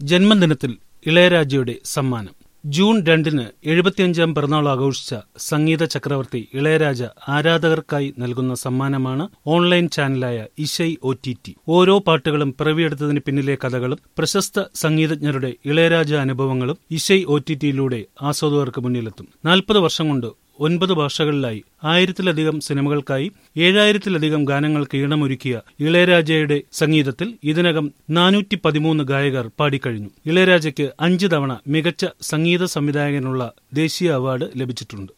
ജന്മദിനത്തിൽ ഇളയരാജയുടെ സമ്മാനം ജൂൺ രണ്ടിന് എഴുപത്തിയഞ്ചാം പിറന്നാൾ ആഘോഷിച്ച സംഗീത ചക്രവർത്തി ഇളയരാജ ആരാധകർക്കായി നൽകുന്ന സമ്മാനമാണ് ഓൺലൈൻ ചാനലായ ഇഷൈ ഒ ടി ടി ഓരോ പാട്ടുകളും പിറവിയെടുത്തതിന് പിന്നിലെ കഥകളും പ്രശസ്ത സംഗീതജ്ഞരുടെ ഇളയരാജ അനുഭവങ്ങളും ഇഷൈ ഒ ടി ടിയിലൂടെ ആസ്വാദകർക്ക് മുന്നിലെത്തും നാൽപ്പത് വർഷം കൊണ്ട് ഒൻപത് ഭാഷകളിലായി ആയിരത്തിലധികം സിനിമകൾക്കായി ഏഴായിരത്തിലധികം ഗാനങ്ങൾക്ക് ഈണമൊരുക്കിയ ഇളയരാജയുടെ സംഗീതത്തിൽ ഇതിനകം നാനൂറ്റി പതിമൂന്ന് ഗായകർ പാടിക്കഴിഞ്ഞു ഇളയരാജയ്ക്ക് അഞ്ച് തവണ മികച്ച സംഗീത സംവിധായകനുള്ള ദേശീയ അവാർഡ് ലഭിച്ചിട്ടുണ്ട്